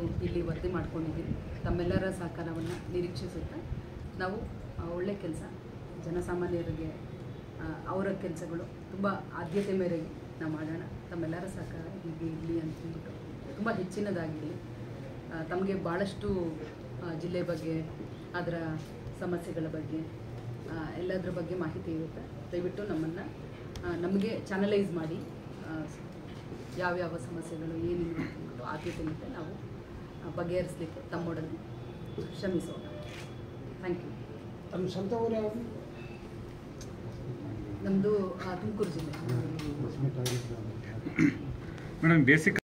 ಇಲ್ಲಿ ವರದಿ ಮಾಡ್ಕೊಂಡಿದ್ದೀವಿ ತಮ್ಮೆಲ್ಲರ ಸಹಕಾರವನ್ನು ನಿರೀಕ್ಷಿಸುತ್ತಾ ನಾವು ಆ, ಒಳ್ಳೆ ಕೆಲಸ ಜನಸಾಮಾನ್ಯರಿಗೆ ಆ, ಅವರ ಕೆಲಸಗಳು ತುಂಬ ಆದ್ಯತೆ ಮೇರೆಗೆ ನಾವು ಮಾಡೋಣ ತಮ್ಮೆಲ್ಲರ ಸಹಕಾರ ಹೀಗೆ ಇರಲಿ ಅಂತ ಅಂದ್ಬಿಟ್ಟು ತುಂಬ ಹೆಚ್ಚಿನದಾಗಿರಲಿ ತಮಗೆ ಭಾಳಷ್ಟು ಆ, ಜಿಲ್ಲೆ ಬಗ್ಗೆ ಅದರ ಸಮಸ್ಯೆಗಳ ಬಗ್ಗೆ ಆ, ಎಲ್ಲದ್ರ ಬಗ್ಗೆ ಮಾಹಿತಿ ಇರುತ್ತೆ ದಯವಿಟ್ಟು ನಮ್ಮನ್ನು ನಮಗೆ ಚಾನಲೈಸ್ ಮಾಡಿ ಆ, ಯಾವ್ಯಾವ ಸಮಸ್ಯೆಗಳು ಏನಿವೆ ಅಂದ್ಬಿಟ್ಟು ಆದ್ಯತೆ ಮೇಲೆ ನಾವು ಆ, ಬಗೆಹರಿಸಲಿಕ್ಕೆ ತಮ್ಮೊಡನೆ ಶ್ರಮಿಸೋಣ ಥ್ಯಾಂಕ್ ಯು ತಮ್ಮ ಸ್ವಂತ ಊರು ಯಾವುದು ನಮ್ಮದು ತುಮಕೂರು ಜಿಲ್ಲೆ ಮೇಡಮ್ ಬೇಸಿಕ್